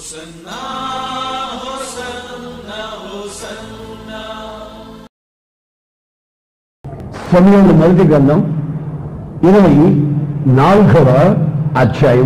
సమయంలో మొదటి గ్రంథం ఇరవై నాలుగవ అధ్యాయం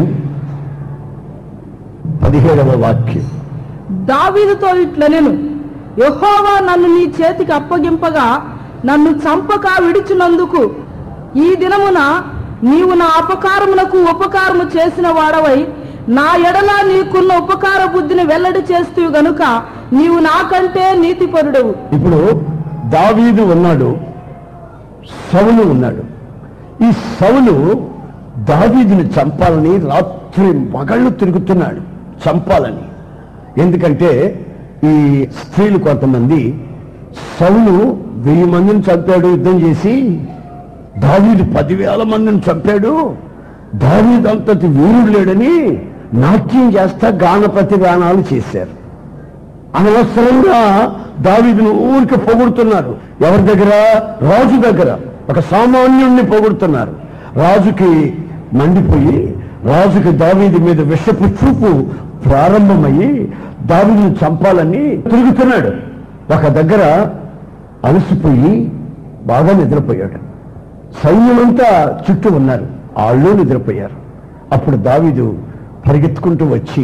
పదిహేడవ వాక్యం దావీదుతో ఇట్లనెను యెహోవా నన్ను నీ చేతికి అప్పగింపగా నన్ను చంపక విడిచినందుకు ఈ దినమున నీవు నా అపకారమునకు ఉపకారము చేసిన వాడవై నా ఎడల నీకున్న ఉపకార బుద్ధిని వెల్లడి చేస్తూ గనుక నీవు నాకంటే నీతిపరుడవు ఇప్పుడు దావీదు ఉన్నాడు సౌలు ఉన్నాడు ఈ సౌలు దావీదుని చంపాలని రాత్రి మగళ్ళు తిరుగుతున్నాడు చంపాలని ఎందుకంటే ఈ స్త్రీలు కొంతమంది సౌలు వెయ్యి మందిని చంపాడు యుద్ధం చేసి దావీదు పదివేల మందిని చంపాడు దావీదు అంతటి వీరుడు లేడని నాట్యం చేస్తా గానపతి గానాలు చేశారు అనవసరంగా దావీదును ఊరికి పొగుడుతున్నారు ఎవరి దగ్గర రాజు దగ్గర ఒక సామాన్యుణ్ణి పొగుడుతున్నారు రాజుకి మండిపోయి రాజుకి దావీది మీద విషపు చూపు ప్రారంభమయ్యి దావీదును చంపాలని తిరుగుతున్నాడు ఒక దగ్గర అలసిపోయి బాగా నిద్రపోయాడు సైన్యమంతా చుట్టూ ఉన్నారు వాళ్ళు నిద్రపోయారు అప్పుడు దావీదు పరిగెత్తుకుంటూ వచ్చి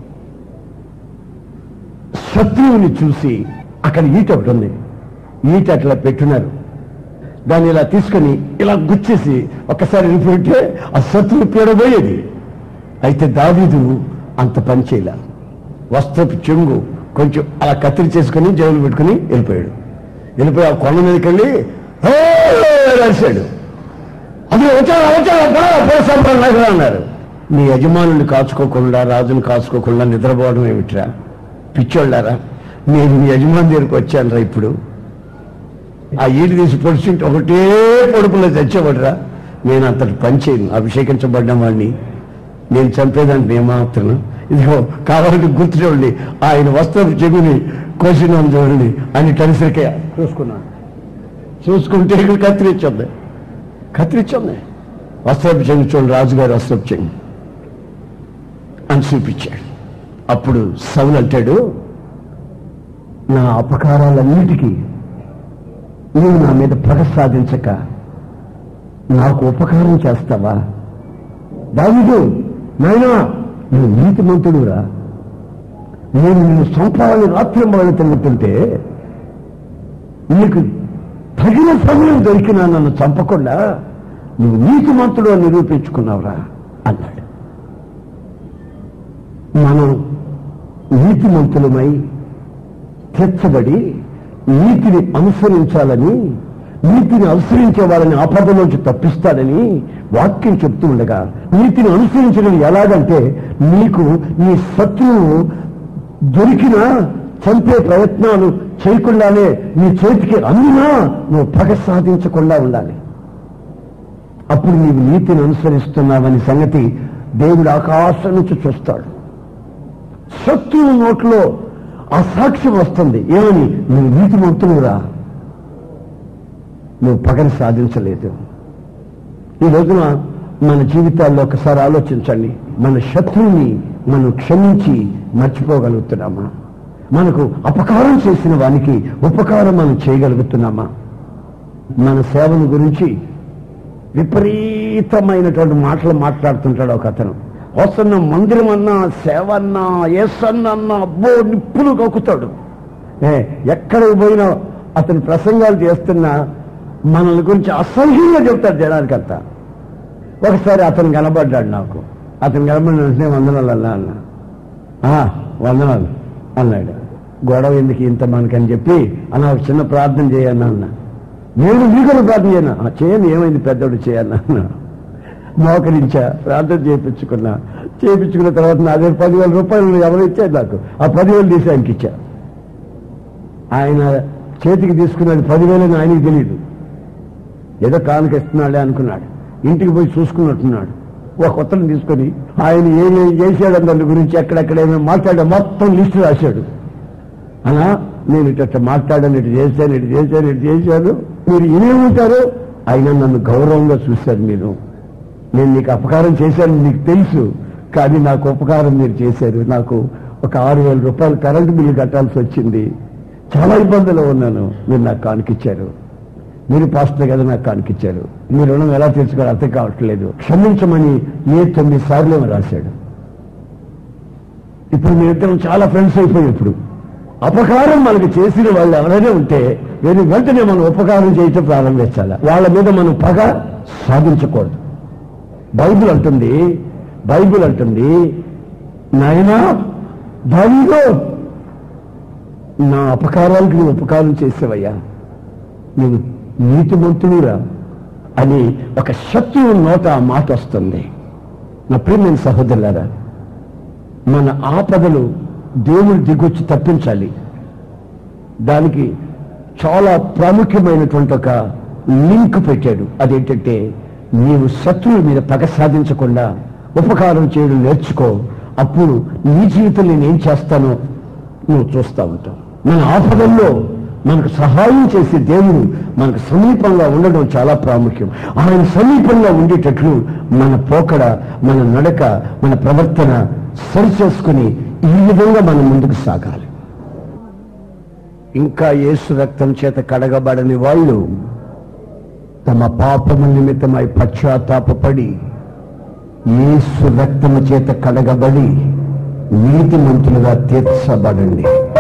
శత్రువుని చూసి అక్కడ ఈట ఒకటి ఉంది ఈట అట్లా పెట్టున్నారు దాన్ని ఇలా తీసుకొని ఇలా గుచ్చేసి ఒక్కసారి వెళ్ళిపోయింటే ఆ శత్రువు పీడబోయేది అయితే దావీదు అంత పని చేయలే వస్త్రపు చెంగు కొంచెం అలా కత్తిరి చేసుకొని జైలు పెట్టుకుని వెళ్ళిపోయాడు వెళ్ళిపోయి ఆ కొండ మీదకి వెళ్ళి "హే!" అరిశాడు అది వచ్చాడు వచ్చాడు అన్నారు నీ యజమానుని కాచుకోకుండా రాజుని కాచుకోకుండా నిద్రపోవడం ఏమిట్రా పిచ్చోళ్ళారా నేను మీ యజమాని దగ్గరికి వచ్చానురా ఇప్పుడు ఆ ఈడు తీసి పొడిచింటే ఒకటే పొడుపులో తెచ్చేవాడురా నేను అంతటి పని చేయను అభిషేకించబడ్డ వాడిని నేను చంపేదానికి ఏమాత్రం ఇదిగో కావాలంటే గుర్తుచూడండి ఆయన వస్త్రపు చెగుని కోసినాను చూడండి అని టనిసరికే చూసుకున్నాను చూసుకుంటే ఇక్కడ కత్తిరించింది కత్తిరించింది వస్త్రపు చెంగు చూడండి రాజుగారి వస్త్రపు చెంగు అని చూపించాడు అప్పుడు సౌలు అంటాడు నా అపకారాలన్నిటికీ నీవు నా మీద పగ సాధించక నాకు ఉపకారం చేస్తావా దావిదు నాయనా నువ్వు నీతిమంతుడురా నేను నిన్ను చంపాలని రాత్రి మొదలు తిరుగుతుంటే నీకు తగిన సమయం దొరికినా నన్ను చంపకుండా నువ్వు నీతిమంతుడు అని నిరూపించుకున్నావురా అన్నాడు మనం నీతిమంతులమై తీర్చబడి నీతిని అనుసరించాలని నీతిని అనుసరించే వాళ్ళని ఆపదలోంచి తప్పిస్తాడని వాక్యం చెప్తూ ఉండగా నీతిని అనుసరించడం ఎలాగంటే నీకు నీ శత్రువు దొరికినా చంపే ప్రయత్నాలు చేయకుండానే నీ చేతికి అందినా నువ్వు పగ సాధించకుండా ఉండాలి అప్పుడు నీవు నీతిని అనుసరిస్తున్నావని సంగతి దేవుడు ఆకాశం నుంచి చూస్తాడు శత్రువు నోట్లో ఆ సాక్ష్యం వస్తుంది ఏమని నువ్వు నీతిమంతులురా నువ్వు పగని సాధించలేదు ఈ రోజున మన జీవితాల్లో ఒకసారి ఆలోచించండి మన శత్రువుని మనం క్షమించి మర్చిపోగలుగుతున్నామా మనకు అపకారం చేసిన వానికి ఉపకారం మనం చేయగలుగుతున్నామా మన సేవల గురించి విపరీతమైనటువంటి మాటలు మాట్లాడుతుంటాడు ఒక అతను వస్తున్న మందిరం అన్నా సేవ అన్నా ఏసన్నా అబ్బో నిప్పులు కక్కుతాడు ఏ ఎక్కడికి పోయినా అతను ప్రసంగాలు చేస్తున్నా మనల్ని గురించి అసహ్యంగా చెప్తాడు జనానికంతా ఒకసారి అతను కనబడ్డాడు నాకు అతను కనబడిన వెంటనే వందనాలు అన్నా అన్న "ఆ, వందనాలు అన్నాడు గొడవ ఎందుకు ఇంత మనకని చెప్పి అన్న ఒక చిన్న ప్రార్థన చేయన్నా అన్న నేను మీకు ప్రార్థన చేయను "ఆ, చేయను ఏమైంది పెద్దోడు చేయన్నా అన్నా మోకరించా ప్రార్థన చేయించుకున్నా చేయించుకున్న తర్వాత నా దగ్గర పదివేల రూపాయలు ఎవరు ఇచ్చారు నాకు ఆ పదివేలు తీసి ఆయనకి ఇచ్చా ఆయన చేతికి తీసుకున్నది పదివేలని ఆయనకి తెలియదు ఏదో కానుక ఇస్తున్నాడే అనుకున్నాడు ఇంటికి పోయి చూసుకున్నట్టున్నాడు ఒక కొత్తను తీసుకొని ఆయన ఏమేమి చేశాడు దాని గురించి ఎక్కడెక్కడ ఏమేమి మాట్లాడా మొత్తం లిస్టు రాశాడు అలా నేను ఇట్ట మాట్లాడాను ఇటు చేశాను ఇటు చేశాను ఇటు చేశాను మీరు ఏమేముంటారు ఆయన నన్ను గౌరవంగా చూశారు మీరు నేను నీకు అపకారం చేశాను నీకు తెలుసు కానీ నాకు ఉపకారం మీరు చేశారు నాకు ఒక ఆరు వేల రూపాయలు కరెంటు బిల్లు కట్టాల్సి వచ్చింది చాలా ఇబ్బందులు ఉన్నాను మీరు నాకు కానికిచ్చారు మీరు పాస్టర్ కదా నాకు కానికిచ్చారు మీ రుణం ఎలా తీర్చుకోవాలో అర్థం కావట్లేదు క్షమించమని ఏ తొమ్మిది సార్లు ఏమో రాశాడు ఇప్పుడు మీరిద్దరం చాలా ఫ్రెండ్స్ అయిపోయి ఇప్పుడు అపకారం మనకు చేసిన వాళ్ళు ఎవరైనా ఉంటే వీరి వెంటనే మనం ఉపకారం చేయటం ప్రారంభించాలి వాళ్ళ మీద మనం పగ సాధించకూడదు బైబిల్ అంటుంది బైబిల్ అంటుంది నాయనా దానిలో నా అపకారాలకు నువ్వు ఉపకారం చేసేవయ్యా నువ్వు నీతిమంతుడురా అని ఒక శత్రువు నోట ఆ మాట వస్తుంది నా ప్రియమైన సహోదరులారా మన ఆపదలు దేవుడు దిగొచ్చి తప్పించాలి దానికి చాలా ప్రాముఖ్యమైనటువంటి ఒక లింక్ పెట్టాడు అదేంటంటే నీవు శత్రువుల మీద పగ సాధించకుండా ఉపకారం చేయడం నేర్చుకో అప్పుడు నీ జీవితం నేను ఏం చేస్తానో నువ్వు చూస్తా ఉంటావు మన ఆపదల్లో మనకు సహాయం చేసే దేవుడు మనకు సమీపంగా ఉండడం చాలా ప్రాముఖ్యం ఆయన సమీపంగా ఉండేటట్లు మన పోకడ మన నడక మన ప్రవర్తన సరిచేసుకుని ఈ విధంగా మనం ముందుకు సాగాలి ఇంకా యేసు రక్తం చేత కడగబడని వాళ్ళు తమ పాపము నిమిత్తమై పశ్చాత్తాపడి యేసు రక్తము చేత కడగబడి నీతిమంతులుగా తీర్చబడండి